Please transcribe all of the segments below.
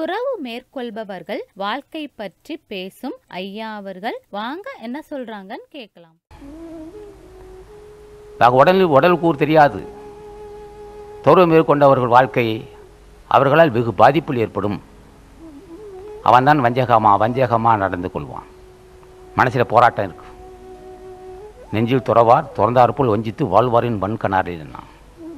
துறவு மேற்கொள்பவர்கள் வாழ்க்கை பற்றி பேசும் ஐயா அவர்கள் வாங்க என்ன சொல்றாங்கன்னு கேட்கலாம் நாங்கள் உடலில் உடல் கூர் தெரியாது துறவு மேற்கொண்டவர்கள் வாழ்க்கை அவர்களால் வெகு பாதிப்பில் ஏற்படும் அவன்தான் வஞ்சகமா வஞ்சகமா நடந்து கொள்வான் மனசில் போராட்டம் இருக்கு நெஞ்சில் துறவார் துறந்தார் போல் வஞ்சித்து வாழ்வாரின் வன்கணாரில் நான்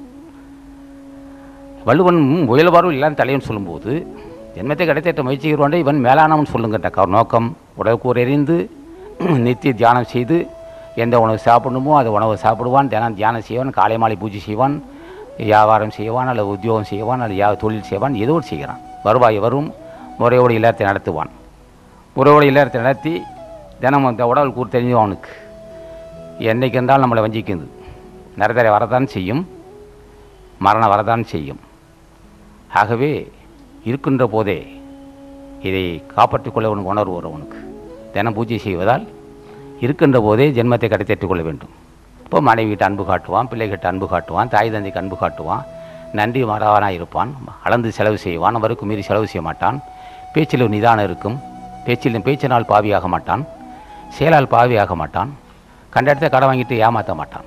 வள்ளுவன் முயல்வாரும் எல்லாம் தலைவன் சொல்லும்போது ஜென்மத்தை கிடைத்திட்ட முயற்சிக்கிறோண்டே இவன் மேலானவன் சொல்லுங்கிட்ட க- நோக்கம் உடற்கூர் எறிந்து நித்திய தியானம் செய்து எந்த உணவு சாப்பிடணுமோ அந்த உணவை சாப்பிடுவான் தினம் தியானம் செய்வான் காலை மாலை பூஜை செய்வான் வியாபாரம் செய்வான் அல்லது உத்தியோகம் செய்வான் அல்லது யா தொழில் செய்வான் ஏதோ ஒரு செய்கிறான் வருவாய் வரும் முறையோடு இல்லறத்தை நடத்துவான் முறையோடு இல்லறத்தை நடத்தி தினம் அந்த உடல் கூர் தெரிஞ்சு அவனுக்கு என்னைக்கு இருந்தாலும் நம்மளை வஞ்சிக்குது நிறத்தரை வரதான் செய்யும் மரணம் வரதான் செய்யும் ஆகவே இருக்கின்ற போதே இதை காப்பாற்றிக் கொள்ள உனக்கு உணர்வு வரும் உனக்கு தினம் பூஜை செய்வதால் இருக்கின்ற போதே ஜென்மத்தை கடைத்தேற்றிக் கொள்ள வேண்டும் இப்போ மனைவிகிட்ட அன்பு காட்டுவான் பிள்ளைகிட்ட அன்பு காட்டுவான் தாய் தந்தைக்கு அன்பு காட்டுவான் நன்றி மறவானாக இருப்பான் அளந்து செலவு செய்வான் அவருக்கு மீறி செலவு செய்ய மாட்டான் பேச்சில் ஒரு நிதானம் இருக்கும் பேச்சில் பேச்சினால் பாவியாக மாட்டான் செயலால் பாவியாக மாட்டான் கண்ட இடத்த கடை வாங்கிட்டு ஏமாற்ற மாட்டான்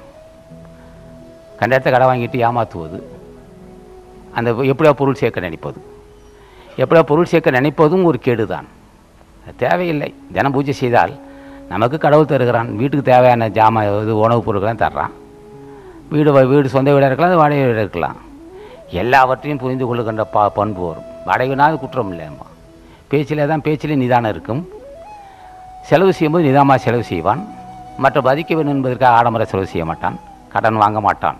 கண்ட இடத்த கடை வாங்கிட்டு ஏமாற்றுவது அந்த எப்படியா பொருள் சேர்க்க நினைப்பது எப்படியா பொருள் சேர்க்க நினைப்பதும் ஒரு கேடு தான் தேவையில்லை தினம் பூஜை செய்தால் நமக்கு கடவுள் தருகிறான் வீட்டுக்கு தேவையான ஜாமான் இது உணவுப் பொருட்கள்லாம் தர்றான் வீடு வ- வீடு சொந்த வீடாக இருக்கலாம் வாடகை வீடாக இருக்கலாம் எல்லாவற்றையும் புரிந்து கொள்ளுகின்ற பா பண்பு வரும் வாடகைனா அது குற்றம் இல்லைம்மா பேச்சில் தான் பேச்சிலே நிதானம் இருக்கும் செலவு செய்யும்போது நிதானமாக செலவு செய்வான் மற்ற பாதிக்க வேண்டும் என்பதற்காக ஆடம்பர செலவு செய்ய மாட்டான் கடன் வாங்க மாட்டான்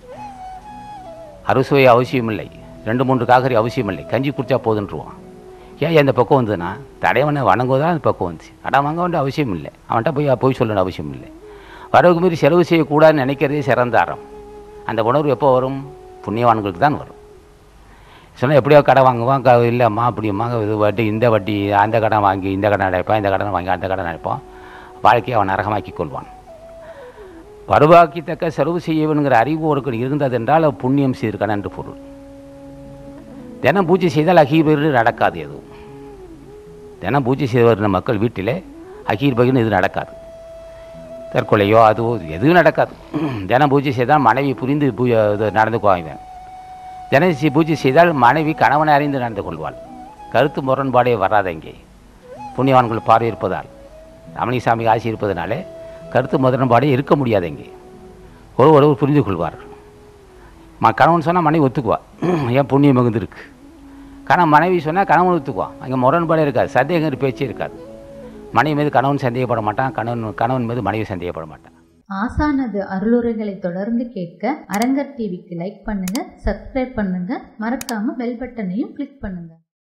அறுசுவை அவசியம் இல்லை ரெண்டு மூன்று காய்கறி அவசியம் இல்லை கஞ்சி குடிச்சா போதுன்றுவான் ஏன் இந்த பக்கம் வந்ததுன்னா தடையவனை வணங்குவதா அந்த பக்கம் வந்துச்சு அடம் வாங்க வேண்டிய அவசியம் இல்லை அவன்கிட்ட போய் போய் சொல்லணும் அவசியம் இல்லை வரவுக்கு மீறி செலவு செய்யக்கூடாதுன்னு நினைக்கிறதே சிறந்த அறம் அந்த உணர்வு எப்போ வரும் புண்ணியவான்களுக்கு தான் வரும் சொன்னால் எப்படியோ கடை வாங்குவான் க இல்லைம்மா அப்படிம்மா இது வட்டி இந்த வட்டி அந்த கடன் வாங்கி இந்த கடன் அடைப்பான் இந்த கடன் வாங்கி அந்த கடன் அடைப்பான் வாழ்க்கையை அவன் நரகமாக்கி கொள்வான் பருவாக்கித்தக்க செலவு செய்யவனுங்கிற அறிவு ஒருவருக்கு இருந்ததென்றால் அவன் புண்ணியம் செய்திருக்கான் என்று பொருள் தினம் பூஜை செய்தால் அகீர் பகிர்வு நடக்காது எதுவும் தினம் பூஜை செய்து வருகிற மக்கள் வீட்டிலே அகீர் பகிர்னு எதுவும் நடக்காது தற்கொலையோ அதுவோ எதுவும் நடக்காது தினம் பூஜை செய்தால் மனைவி புரிந்து பூ இது நடந்துக்குவாங்க தினம் சி- பூஜை செய்தால் மனைவி கணவனை அறிந்து நடந்து கொள்வாள் கருத்து முரண்பாடே வராது இங்கே புண்ணியவான்கள் பார்வை இருப்பதால் ரமணிசாமி ஆசி இருப்பதனாலே கருத்து முரண்பாடே இருக்க முடியாது இங்கே ஒரு ஒருவர் புரிந்து கொள்வார் ம கணவன் சொன்னால் மனைவி ஒத்துக்குவா ஏன் புண்ணியம் மிகுந்து இருக்கு கணவன் மனைவி சொன்னால் கணவன் ஒத்துக்குவான் அங்கே முரண்பாடே இருக்காது சந்தேகங்கிற பேச்சே இருக்காது மனைவி மீது கணவன் சந்தேகப்பட மாட்டான் கணவன் கணவன் மீது மனைவி சந்தேகப்பட மாட்டான் ஆசானது அருளுரைகளை தொடர்ந்து கேட்க அரங்கர் டிவிக்கு லைக் பண்ணுங்க சப்ஸ்கிரைப் பண்ணுங்க மறக்காம பெல் பட்டனையும் கிளிக் பண்ணுங்க